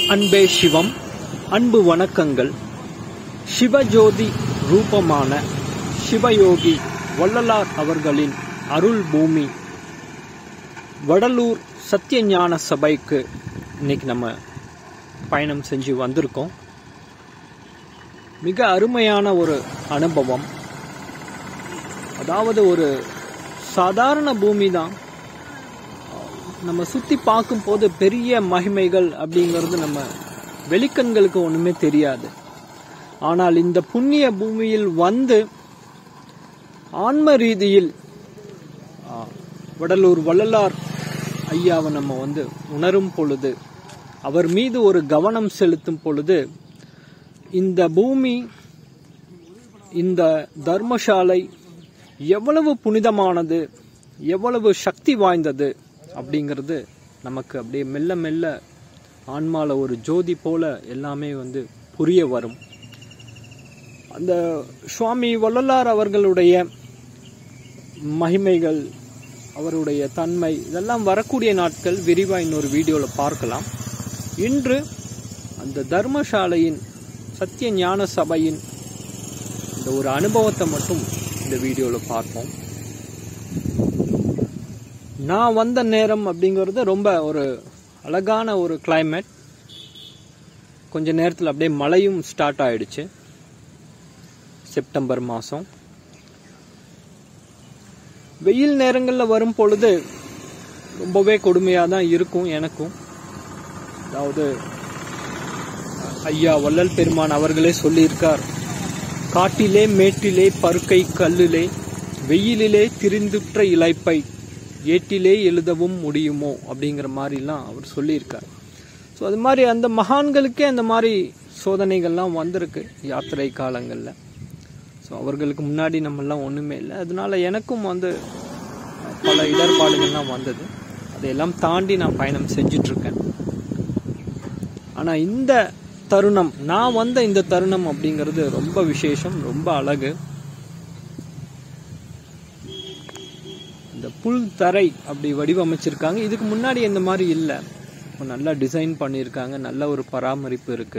அன்பே சிவம் அன்பு வணக்கங்கள் சிவஜோதி ரூபமான சிவயோகி வள்ளலார் அவர்களின் அருள் பூமி வடலூர் சத்தியஞான சபைக்கு இன்னைக்கு நம்ம பயணம் செஞ்சு வந்திருக்கோம் மிக அருமையான ஒரு அனுபவம் அதாவது ஒரு சாதாரண பூமி தான் நம்ம சுத்தி பார்க்கும்போது பெரிய மகிமைகள் அப்படிங்கிறது நம்ம வெளிக்கண்களுக்கு ஒண்ணுமே தெரியாது ஆனால் இந்த புண்ணிய பூமியில் வந்து ஆன்ம ரீதியில் ஆ, வடலூர் வள்ளலார் ஐயாவை நம்ம வந்து உணரும் பொழுது அவர் மீது ஒரு கவனம் செலுத்தும் பொழுது இந்த பூமி இந்த தர்மசாலை எவ்வளவு புனிதமானது எவ்வளவு சக்தி வாய்ந்தது அப்படிங்கிறது நமக்கு அப்படியே மெல்ல மெல்ல ஆன்மால ஒரு ஜோதி போல எல்லாமே வந்து புரிய வரும் அந்த சுவாமி வள்ளலார் அவர்களுடைய மகிமைகள் அவருடைய தன்மை இதெல்லாம் வரக்கூடிய நாட்கள் விரிவாக இன்னொரு வீடியோவில் பார்க்கலாம் இன்று அந்த தர்மசாலையின் சத்திய ஞான சபையின் இந்த ஒரு அனுபவத்தை மட்டும் இந்த வீடியோவில் பார்ப்போம் நான் வந்த நேரம் அப்படிங்கிறது ரொம்ப ஒரு அழகான ஒரு climate கொஞ்ச நேரத்தில் அப்படியே மழையும் ஸ்டார்ட் ஆயிடுச்சு செப்டம்பர் மாதம் வெயில் நேரங்களில் வரும் பொழுது ரொம்பவே கொடுமையாக தான் இருக்கும் எனக்கும் அதாவது ஐயா வள்ளல் பெருமான் அவர்களே சொல்லியிருக்கார் காட்டிலே மேட்டிலே பருக்கை கல்லிலே வெயிலிலே திரிந்துற்ற இலைப்பை ஏட்டிலே எழுதவும் முடியுமோ அப்படிங்கிற மாதிரிலாம் அவர் சொல்லியிருக்கார் ஸோ அது மாதிரி அந்த மகான்களுக்கே அந்த மாதிரி சோதனைகள்லாம் வந்திருக்கு யாத்திரை காலங்களில் ஸோ அவர்களுக்கு முன்னாடி நம்மெல்லாம் ஒன்றுமே இல்லை அதனால எனக்கும் வந்து பல இடர்பாடுகள்லாம் வந்தது அதையெல்லாம் தாண்டி நான் பயணம் செஞ்சிட்ருக்கேன் ஆனால் இந்த தருணம் நான் வந்த இந்த தருணம் அப்படிங்கிறது ரொம்ப விசேஷம் ரொம்ப அழகு இந்த புல் தரை அப்படி வடிவமைச்சிருக்காங்க இதுக்கு முன்னாடி இந்த மாதிரி இல்லை இப்போ நல்லா டிசைன் பண்ணியிருக்காங்க நல்ல ஒரு பராமரிப்பு இருக்கு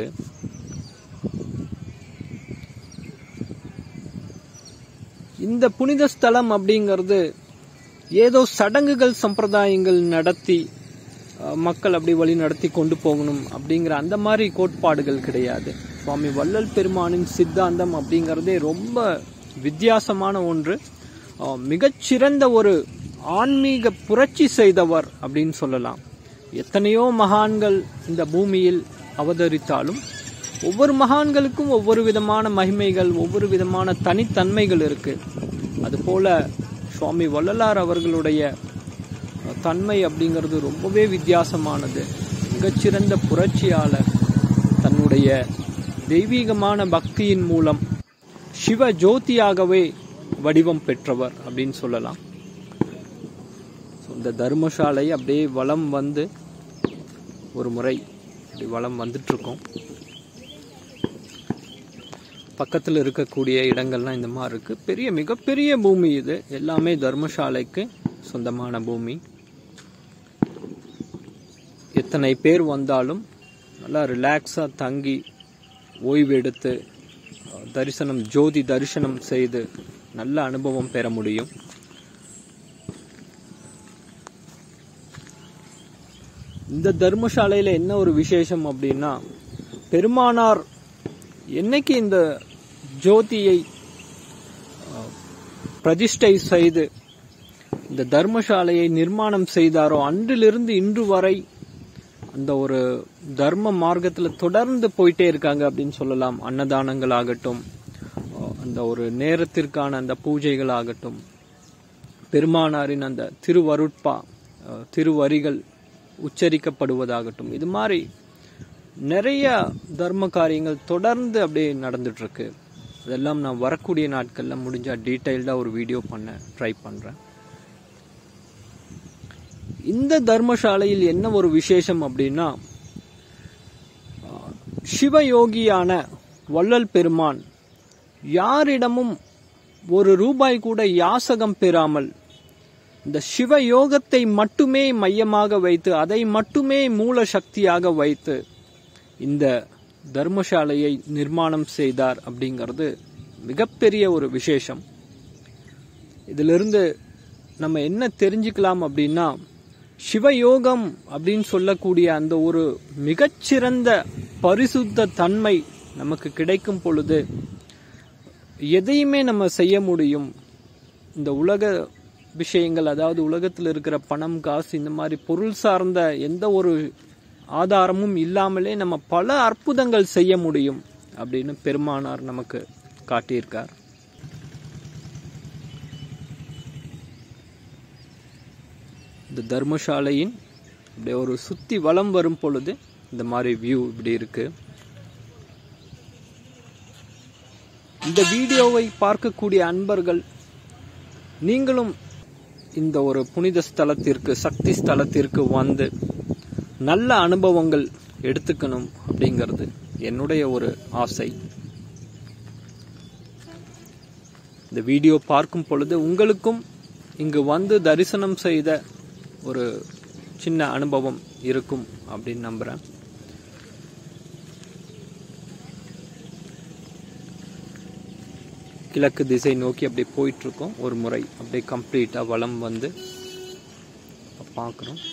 இந்த புனித ஸ்தலம் அப்படிங்கிறது ஏதோ சடங்குகள் சம்பிரதாயங்கள் நடத்தி அஹ், மக்கள் அப்படி வழி நடத்தி கொண்டு போகணும் அப்படிங்கிற அந்த மாதிரி கோட்பாடுகள் கிடையாது சுவாமி வள்ளல் பெருமானின் சித்தாந்தம் அப்படிங்கிறதே ரொம்ப வித்தியாசமான ஒன்று அஹ், மிகச்சிறந்த ஒரு ஆன்மீக புரட்சி செய்தவர் அப்படின்னு சொல்லலாம் எத்தனையோ மகான்கள் இந்த பூமியில் அவதரித்தாலும் ஒவ்வொரு மகான்களுக்கும் ஒவ்வொரு விதமான மகிமைகள் ஒவ்வொரு விதமான தனித்தன்மைகள் இருக்கு அதுபோல சுவாமி வள்ளலார் அவர்களுடைய தன்மை அப்படிங்கிறது ரொம்பவே வித்தியாசமானது மிகச்சிறந்த புரட்சியாளர் தன்னுடைய தெய்வீகமான பக்தியின் மூலம் சிவ ஜோதியாகவே வடிவம் பெற்றவர் அப்படின்னு சொல்லலாம் So, இந்த தர்மசாலை அப்படியே வலம் வந்து ஒரு முறை அப்படி வலம் வந்துட்டு இருக்கோம் பக்கத்தில் இருக்கக்கூடிய இடங்கள்லாம் இந்த மாதிரி இருக்கு பெரிய மிகப்பெரிய பூமி இது எல்லாமே தர்மசாலைக்கு சொந்தமான பூமி எத்தனை பேர் வந்தாலும் நல்லா ரிலாக்ஸாக தங்கி ஓய்வு எடுத்து அஹ், தரிசனம் ஜோதி தரிசனம் செய்து நல்ல அனுபவம் பெற முடியும் இந்த தர்மசாலையில என்ன ஒரு விசேஷம் அப்படின்னா பெருமானார் என்னைக்கு இந்த ஜோதியை அஹ், பிரதிஷ்டை செய்து இந்த தர்மசாலையை நிர்மாணம் செய்தாரோ அன்றிலிருந்து இன்று வரை அந்த ஒரு தர்ம மார்க்கத்துல தொடர்ந்து போயிட்டே இருக்காங்க அப்படின்னு சொல்லலாம் அன்னதானங்கள் ஆகட்டும் அஹ், அந்த ஒரு நேரத்திற்கான அந்த பூஜைகள் ஆகட்டும் பெருமானாரின் அந்த திருவருட்பா அஹ், திருவரிகள் உச்சரிக்கப்படுவதாகட்டும் இது மாதிரி நிறைய தர்ம காரியங்கள் தொடர்ந்து அப்படியே நடந்துட்டு இருக்கு அதெல்லாம் நான் வரக்கூடிய நாட்கள்ல முடிஞ்சா டீட்டெயில்டா ஒரு வீடியோ பண்ண ட்ரை பண்றேன் இந்த தர்மசாலையில் என்ன ஒரு விசேஷம் அப்படின்னா அஹ், சிவயோகியான வள்ளல் பெருமான் யாரிடமும் ஒரு ரூபாய் கூட யாசகம் பெறாமல் இந்த சிவ யோகத்தை மட்டுமே மையமாக வைத்து அதை மட்டுமே மூல சக்தியாக வைத்து இந்த தர்மசாலையை நிர்மாணம் செய்தார் அப்படிங்கிறது மிகப்பெரிய ஒரு விசேஷம் இதிலிருந்து நம்ம என்ன தெரிஞ்சுக்கலாம் அப்படின்னா சிவயோகம் அப்படின்னு சொல்லக்கூடிய அந்த ஒரு மிகச்சிறந்த பரிசுத்த தன்மை நமக்கு கிடைக்கும் பொழுது எதையுமே நம்ம செய்ய முடியும் இந்த உலக விஷயங்கள் அதாவது உலகத்தில் இருக்கிற பணம் காசு இந்த மாதிரி பொருள் சார்ந்த எந்த ஒரு ஆதாரமும் இல்லாமலே நம்ம பல அற்புதங்கள் செய்ய முடியும் அப்படின்னு பெருமானார் நமக்கு காட்டியிருக்கார் இந்த தர்மசாலையின் இப்படி ஒரு சுத்தி வலம் வரும் பொழுது இந்த மாதிரி வியூ இப்படி இருக்கு இந்த வீடியோவை பார்க்கக்கூடிய அன்பர்கள் நீங்களும் இந்த ஒரு புனித ஸ்தலத்திற்கு சக்தி ஸ்தலத்திற்கு வந்து நல்ல அனுபவங்கள் எடுத்துக்கணும் அப்படிங்கிறது என்னுடைய ஒரு ஆசை இந்த வீடியோ பார்க்கும் பொழுது உங்களுக்கும் இங்கு வந்து தரிசனம் செய்த ஒரு சின்ன அனுபவம் இருக்கும் அப்படின்னு நம்புறேன் கிழக்கு திசை நோக்கி அப்படியே போயிட்டு இருக்கோம் ஒரு முறை அப்படியே கம்ப்ளீட்டா வளம் வந்து பார்க்குறோம்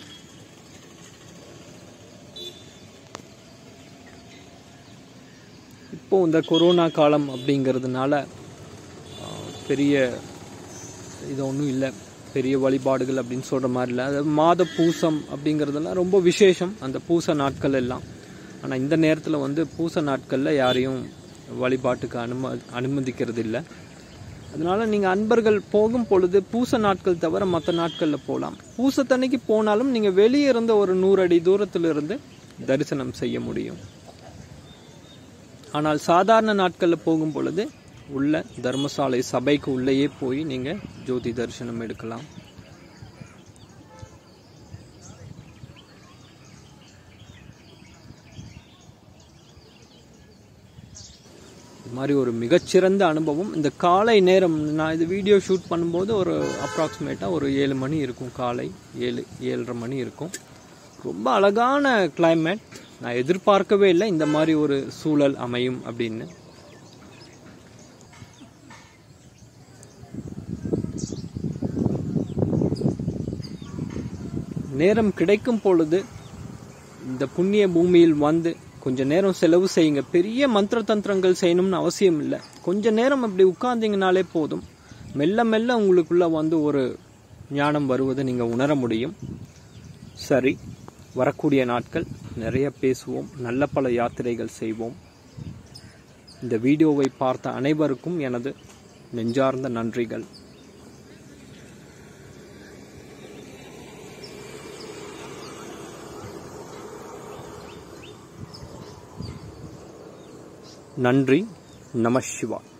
இப்போ இந்த கொரோனா காலம் அப்படிங்கிறதுனால ஆஹ், பெரிய இது ஒன்றும் இல்லை பெரிய வழிபாடுகள் அப்படின்னு சொல்கிற மாதிரி இல்லை அதாவது மாத பூசம் அப்படிங்கிறதெல்லாம் ரொம்ப விசேஷம் அந்த பூச நாட்கள் எல்லாம் ஆனால் இந்த நேரத்தில் வந்து பூச நாட்களில் யாரையும் வழிபாட்டுக்கு அனும அனுமதிக்கிறது இல்லை அதனால நீங்கள் அன்பர்கள் போகும் பொழுது பூச நாட்கள் தவிர மற்ற நாட்களில் போகலாம் பூசத்தன்னைக்கு போனாலும் நீங்கள் வெளியே இருந்த ஒரு நூறு அடி தூரத்தில் இருந்து தரிசனம் செய்ய முடியும் ஆனால் சாதாரண நாட்களில் போகும் பொழுது உள்ள தர்மசாலை சபைக்கு உள்ளேயே போய் நீங்கள் ஜோதி தரிசனம் எடுக்கலாம் இது மாதிரி ஒரு மிகச்சிறந்த அனுபவம் இந்த காலை நேரம் நான் இது வீடியோ ஷூட் பண்ணும்போது ஒரு அப்ராக்சிமேட்டாக ஒரு ஏழு மணி இருக்கும் காலை ஏழு ஏழரை மணி இருக்கும் ரொம்ப அழகான climate நான் எதிர்பார்க்கவே இல்லை இந்த மாதிரி ஒரு சூழல் அமையும் அப்படின்னு நேரம் கிடைக்கும் பொழுது இந்த புண்ணிய பூமியில் வந்து கொஞ்ச நேரம் செலவு செய்யுங்க பெரிய மந்திர தந்திரங்கள் செய்யணும்னு அவசியம் இல்லை கொஞ்ச நேரம் அப்படி உட்கார்ந்தீங்கனாலே போதும் மெல்ல மெல்ல உங்களுக்குள்ள வந்து ஒரு ஞானம் வருவதை நீங்க உணர முடியும் சரி வரக்கூடிய நாட்கள் நிறைய பேசுவோம் நல்ல பல யாத்திரைகள் செய்வோம் இந்த வீடியோவை பார்த்த அனைவருக்கும் எனது நெஞ்சார்ந்த நன்றிகள் நன்றி நம சிவாய்